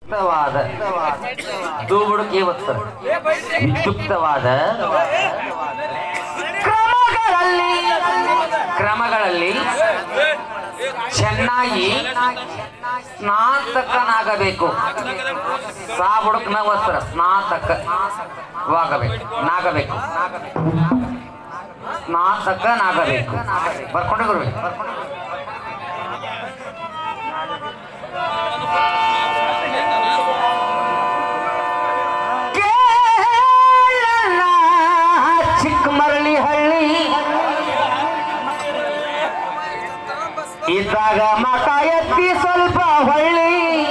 ವಿದ್ಯುಕ್ತವಾದ ದೂಬುಡುಕಿ ಒತ್ತ ವಿದ್ಯುಕ್ತವಾದ ಕ್ರಮಗಳಲ್ಲಿ ಕ್ರಮಗಳಲ್ಲಿ ಚೆನ್ನಾಗಿ ಸ್ನಾತಕನಾಗಬೇಕು ಸಾ ಬುಡುಕ್ನ ವಸ್ತ್ರ ಸ್ನಾತಕವಾಗಬೇಕು ನಾಗಬೇಕು ಸ್ನಾತಕನಾಗಬೇಕು ಬರ್ಕೊಂಡು ಬರ್ಬೇಕು ಕೇರಳ ಚಿಕ್ಕಮರಳಿ ಹಳ್ಳಿ ಇದ್ದಾಗ ಮಕ ಎತ್ತಿ ಸ್ವಲ್ಪ ಹೊಳ್ಳಿ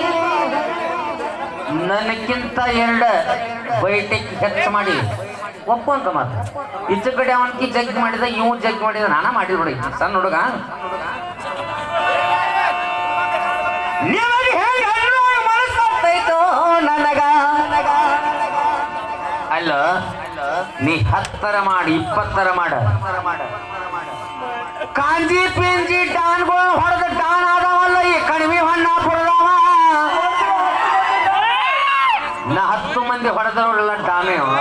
ನನಕ್ಕಿಂತ ಎರಡು ಬೈಟಿಕ್ ಹೆಚ್ಚು ಮಾಡಿ ಒಪ್ಪಂತ ಮಾತು ಈಚೆ ಕಡೆ ಅವನ್ಕಿ ಜಗ್ ಮಾಡಿದ ಇವ್ ಜಗ್ ಮಾಡಿದ ನಾನ ಮಾಡಿದ್ ನೋಡಿ ಸಣ್ಣ ಹುಡುಗ ನಿಮಗೆ ಹೆಂಗ ಮನಸ್ಸಾಗ್ತೈತೋ ನನಗ ಅಲ್ಲ ನೀ ಹತ್ತರ ಮಾಡಿ ಇಪ್ಪತ್ತರ ಮಾಡ ಕಾಂಜಿ ಪಿಂಜಿ ಡಾನ್ಗಳು ಹೊಡೆದ ಡಾನ್ ಆದವಲ್ಲ ಈ ಕಡಿಮೆ ಹೊಣ್ಣಾಪುರದವ ನಾ ಹತ್ತು ಮಂದಿ ಹೊಡೆದವರೆಲ್ಲ ಡಾನೇ ಅವ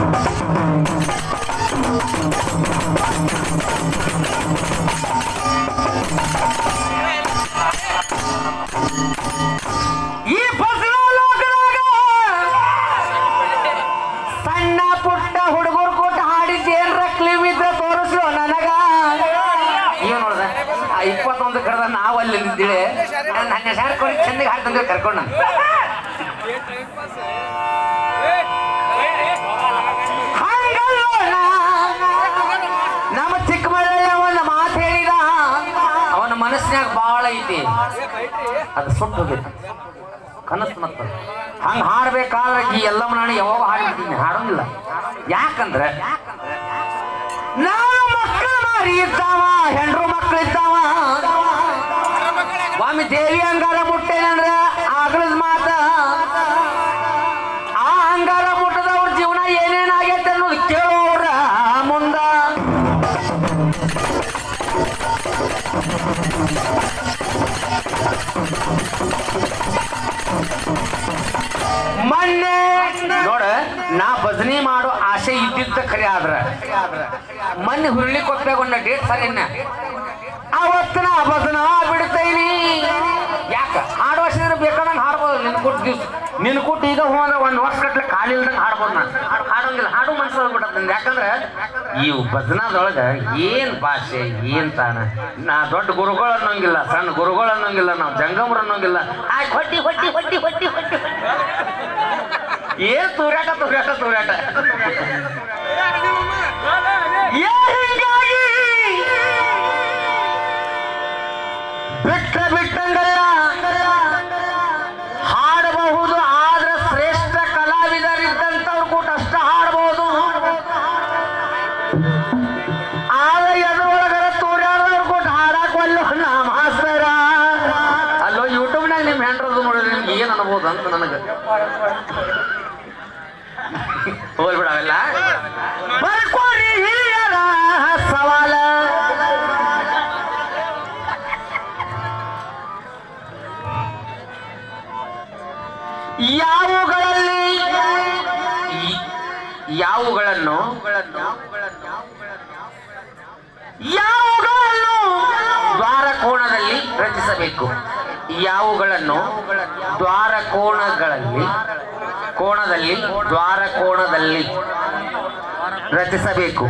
ಈ ಫಸಲು ಲೋಕದಾಗ ಸಣ್ಣ ಪುಟ್ಟ ಹುಡುಗರು ಕೊಟ್ಟು ಹಾಡಿದ್ದು ಏನ್ರ ಕ್ಲಿಮ್ ಇದ್ರೆ ತೋರಿಸು ನನಗ ಇವ್ ನೋಡ್ದ ಆ ಇಪ್ಪತ್ತೊಂದು ಕಡ್ದ ನಾವು ಅಲ್ಲಿ ನಿಂತಿಳೆ ನನ್ನ ಶಾರ್ ಕೊಡಿ ಚಂದಿಗೆ ಹಾಡ್ತಂದ್ರೆ ಕರ್ಕೊಂಡ ನಮ್ಮ ಚಿಕ್ಕಮಗಳೂರಿನ ಒಂದು ಮಾತು ಹೇಳಿದ ಅವನ ಮನಸ್ಸಿನಾಗ ಬಹಳ ಐತಿ ಅದು ಸುಟ್ಟು ಹೋಗಿತ್ತು ಕನಸು ಮತ್ತ ಹಂಗ ಹಾಡ್ಬೇಕಾದ್ರೆ ಈ ಎಲ್ಲ ನಾನು ಯಾವಾಗ ಹಾಡ್ಬಿಟ್ಟಿದ್ದೀನಿ ಹಾಡೋಂಗಿಲ್ಲ ಯಾಕಂದ್ರೆ ನಾನು ಮಕ್ಕಳು ಮಾರಿ ಇದ್ದಾವ ಹೆಂಡ್ರು ಮಕ್ಕಳು ಇದ್ದಾವ ಸ್ವಾಮಿ ದೇವಿ ಅಂಗಾರ ಮುಟ್ಟೇನಂದ್ರ ಆಗಲದ ಮಾತ ಆ ಅಂಗಾರ ಮುಟ್ಟದವ್ರ ಜೀವನ ಏನೇನಾಗೈತೆ ಅನ್ನೋದು ಕೇಳೋರ ಮುಂದ ಮೊನ್ನೆ ನೋಡ ನಾ ಭಜನಿ ಮಾಡೋ ಆಸೆ ಇದ್ದಿದ್ದ ಖರೆ ಆದ್ರ ಮೊನ್ನೆ ಹುರುಳಿ ಕೊಪ್ಪಾಗ ಒಂದು ಡೇಟ್ ಸರಿನ ಅವತ್ತು ನಾ ಭಜನ ಬಿಡ್ತೈನಿ ಯಾಕ ಹಾಡು ವರ್ಷ ಬೇಕಾದಂಗ ಹಾಡ್ಬೋದು ನಿನ್ ಕೊಟ್ಟು ದಿವ್ಸ ನಿನ್ ಕೊಟ್ಟು ಈಗ ಹೋದ್ರೆ ಒಂದ್ ವರ್ಷ ಗಟ್ಲೆ ಕಾಲಿಲ್ದಂಗ ಹಾಡ್ಬೋದು ನಾ ಹಾಡೋಂಗಿಲ್ಲ ಹಾಡು ಮನ್ಸು ಹೋಗ್ಬಿಟ್ಟದ ಯಾಕಂದ್ರೆ ಈ ಭಜನದೊಳಗ ಏನ್ ಭಾಷೆ ಏನ್ ತಾನ ನಾ ದೊಡ್ಡ ಗುರುಗಳು ಅನ್ನೋಂಗಿಲ್ಲ ಸಣ್ಣ ಗುರುಗಳು ಅನ್ನೋಂಗಿಲ್ಲ ನಾವು ಜಂಗಮರು ಅನ್ನೋಂಗಿಲ್ಲ ಆ ಹೊಟ್ಟಿ ಹೊಟ್ಟಿ ಹೊಟ್ಟಿ ಹೊಟ್ಟಿ ಹೊಟ್ಟಿ ಏನ್ ತೂರಾಟ ತೂರಾಟ ತೂರಾಟ ಏನ್ ಹಿಂಗಾಗಿ ಬಿಟ್ಟ ಬಿಟ್ಟಂಗಲ್ಲ ಹಾಡಬಹುದು ಆದ್ರೆ ಶ್ರೇಷ್ಠ ಕಲಾವಿದರಿದ್ದಂಥವ್ರು ಕೂಡ ಅಷ್ಟ ಹಾಡಬಹುದು ಆದ್ರೆ ಎದ್ರೊಳಗರ ತೂರ್ಯಾಡದವ್ರು ಕೊಟ್ಟು ಹಾಡಕ್ ಒಲ್ಲ ನಾ ಮಾಸ್ತರ ಅಲ್ಲೋ ಯೂಟ್ಯೂಬ್ನಾಗ ನಿಮ್ ಹೆಂಡ್ರದು ನೋಡಿದ್ರೆ ನಿಮ್ಗೆ ಏನ್ ಅನ್ಬೋದು ಅಂತ ನನಗೆ ಹೋಗ್ಬಿಡ ಅವೆಲ್ಲ ಬರ್ಕೋರಿ ಹಿರಿಯರ ಸವಾಲ ಯಾವುಗಳಲ್ಲಿ ಈ- ಯಾವುಗಳನ್ನು ಯಾವುಗಳನ್ನು ದ್ವಾರ ಕೋಣದಲ್ಲಿ ರಚಿಸಬೇಕು ಯಾವುಗಳನ್ನು ದ್ವಾರ ಕೋಣಗಳಲ್ಲಿ ಕೋಣದಲ್ಲಿ ದ್ವಾರ ಕೋಣದಲ್ಲಿ ರಚಿಸಬೇಕು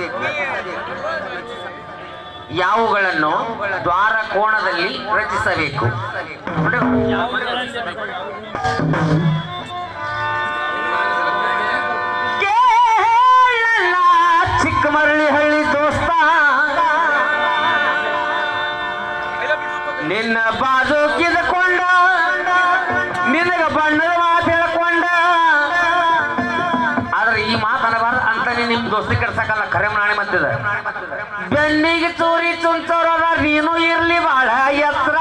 ಯಾವುಗಳನ್ನು ದ್ವಾರ ಕೋಣದಲ್ಲಿ ರಚಿಸಬೇಕು ಕೇಳಲ್ಲ ಚಿಕ್ಕಮರಳಿ ಹಳ್ಳಿ ದೋಸ್ತ ನಿನ್ನ ಬಾಜು ಕಿದ್ಕೊಂಡ ನಿನಗ ಬಣ್ಣದ ಮಾತು ಹೇಳ್ಕೊಂಡ ಆದ್ರೆ ಈ ಮಾತು ಅನ್ನಬಾರ್ದು ಅಂತ ನೀ ನಿಮ್ ದೋಸ್ತಿ ಕೆಡ್ಸಕ್ಕಲ್ಲ ಖರೆ ನಾಣೆ ಮತ್ತಿದ ಬೆನ್ನಿಗೆ ಚೂರಿ ಚುಂಚೋರ ನೀನು ಇರ್ಲಿ ಬಾಳ ಎತ್ತರ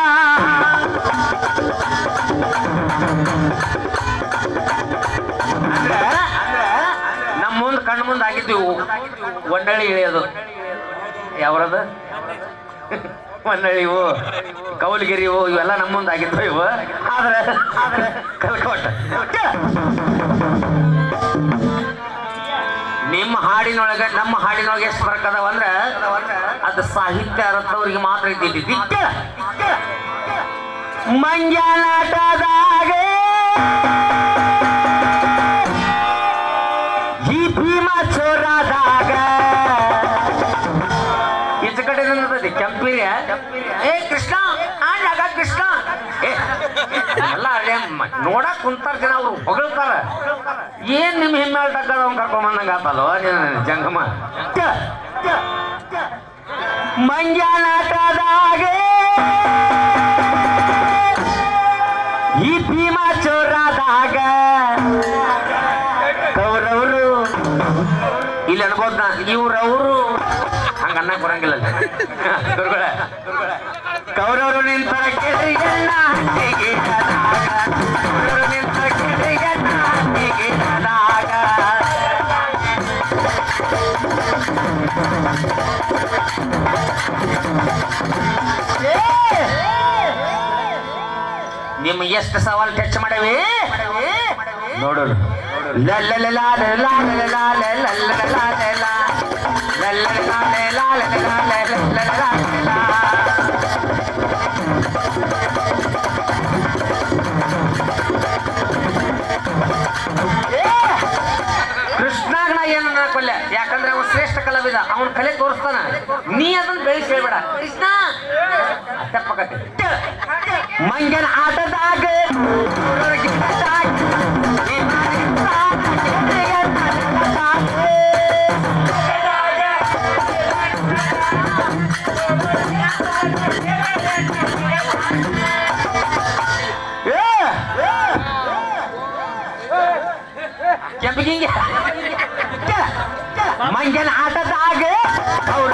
ಅಂದ್ರೆ ನಮ್ಮ ಮುಂದ್ ಕಣ್ಣು ಮುಂದೆ ಆಗಿದ್ದೀವಿ ಒಂಡಳಿ ಇಳಿಯೋದು ಯಾವ್ರದ ಹೊನ್ನಳ್ಳಿ ಇವು ಕೌಲಗಿರಿ ಇವು ಇವೆಲ್ಲ ನಮ್ಮ ಮುಂದೆ ಆಗಿದ್ವು ಇವು ಆದ್ರೆ ಆದ್ರೆ ಕಲ್ಕೋಟ ನಿಮ್ಮ ಹಾಡಿನೊಳಗೆ ನಮ್ಮ ಹಾಡಿನೊಳಗೆ ಎಷ್ಟು ಫರಕ್ ಅದಾವ ಅಂದ್ರೆ ಅದು ಸಾಹಿತ್ಯ ಅರ್ಥವ್ರಿಗೆ ಮಾತ್ರ ಇದ್ದಿದ್ದು ಮಂಗ್ಯಾನಾಟದಾಗ ಈ ಭೀಮ ಚೋರಾದಾಗ ಈಚ ಕಡೆ ನಿಂತೈತಿ ಕೆಂಪಿರಿಯ ಏ ಕೃಷ್ಣ ಆಗ ಕೃಷ್ಣ ಏ ಎಲ್ಲ ಅದೇ ಮ- ನೋಡಕ್ ಕುಂತಾರ ಜನ ಅವ್ರು ಹೊಗಳ್ತಾರ ಏನ್ ನಿಮ್ ಹೆಮ್ಮೆಲ್ ಟಕ್ಕದ ಅವ್ನ್ ಕರ್ಕೊಂಡ್ ಬಂದಂಗ ಆತಲ್ವ ನೀನ್ ಜಂಗಮ ಮಂಗ್ಯಾನಾಟದಾಗ ಈ ಭೀಮ ಚೋರಾದಾಗ ಕೌರವರು ಇಲ್ಲಿ ಅನ್ಬೋದ್ ನಾ ಇವ್ರವ್ರು ಹಂಗ ಅನ್ನಕ್ ಬರಂಗಿಲ್ಲ ಅಲ್ಲಿ. ಗುರುಗಳೇ ಕೌರವರು ನಿಂತರ ಕೇಳಿ ಎಣ್ಣ ಹಂಚಿಗೆ ಆದಾಗ. ಕೌರವರು ನಿಂತರ ಕೇಳಿ ಎಣ್ಣ ಹಂಚಿಗೆ ಆದಾಗ. ನಿಮ್ ಎಷ್ಟು ಸವಾಲ್ ಟಚ್ ಮಾಡವಿ ನೋಡೋಣ ಕೃಷ್ಣಾಗ ನಾ ಏನು ಅನ್ನಕೊಲ್ಲ ಯಾಕಂದ್ರೆ ಅವ ಶ್ರೇಷ್ಠ ಕಲಾವಿದ ಅವನ ಕಲೆ ತೋರಿಸ್ತಾನ ನೀ ಅದನ್ನ ಬೆಳೆಸಿ ಹೇಳ್ಬೇಡ ಕೃಷ್ಣ ತಪ್ಪಕತ್ತೆ ಮಂಗನ ಆಟದಾಗ ಊರೊಳಗೆ ಗಿಟ್ಟಾಗ, ಈ ಮಾರಿನ ಗೆಳೆಯ ನನ್ನದಾಗೆ. ಏ! ಕೆಂಪಗಿಂಗೆ ಮಂಗನ ಆಟದಾಗ ಅವ್ರ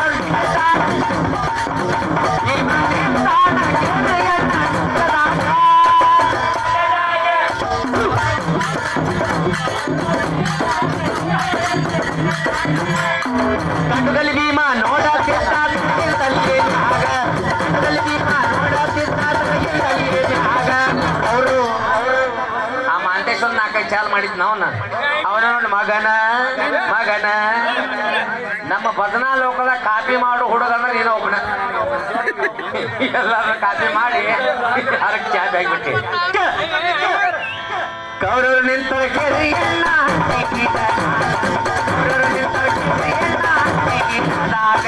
ಕಣ್ಣುಗಲಿ ಭೀಮ ನೋಡ ಅವರು ಆ ಮಾಂಟೇಶ್ವರ ನಾಲ್ಕೈದು ಚಾಲ್ ಮಾಡಿದ್ ನಾವ್ನ ಅವನ ನೋಡಿ ಮಗನ ಮಗನ ನಮ್ಮ ಬದನಾ ಲೋಕದ ಕಾಪಿ ಮಾಡು ಹುಡುಗ ಅಂದ್ರೆ ನೀನು ಒಬ್ಬನ ಎಲ್ಲಾರು ಕಾಪಿ ಮಾಡಿ ಅದಕ್ಕೆ ಚಾಪಿ ಆಗಿಬಿಟ್ಟಿ ಕೌರವರು ನಿಂತರ ಕೆರೆಯನ್ನ ಹತ್ತಿದ. ಕೌರವರು ನಿಂತರ ಕೆರೆಯನ್ನ ಹತ್ತಿದಾಗ.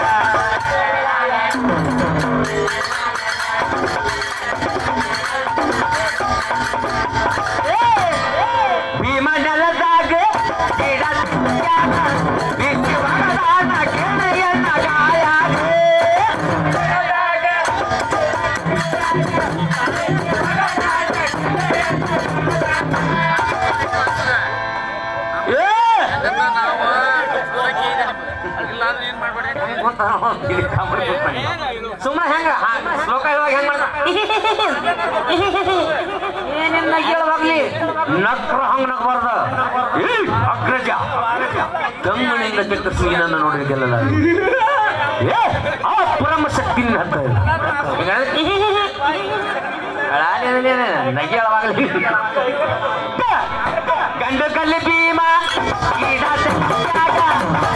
ಭೀಮಜಲದಾಗ ಗಿಡ ತಿಂದ್ಯಾನ, ಬಿಸಿ ಒಳಗಾನ ಕೆರೆಯನ್ನ ಗಾಯಾಗೆ. ಏ! ಸುಮ್ಮನೆ ಹೆಂಗ ಶ್ಲೋಕ ಹೇಳುವಾಗ ಹೆಂಗ್ ಮಾಡ್ದ ಏನೇನ್ ನಗಿಯೊಳಗಾಗ್ಲಿ ನಕ್ರ ಹಂಗ ನಗಬಾರ್ದ ಏ, ಅಗ್ರಜ ಕಮ್ಮನಿಂದ ಕೆಟ್ಟ ಸುಗಿನನ್ನು ನೋಡಿದೆಲ್ಲ ಏ ಆ ಪರಮ ಶಕ್ತಿ ನಿನ್ನ ಹತ್ರ ಇಲ್ಲ ನಗಿಯೊಳವಾಗ್ಲಿ ಗಂಡು ಕಲ್ಲಿ ಭೀಮ ಗೀಡ ತೆಗ್ದಾಗ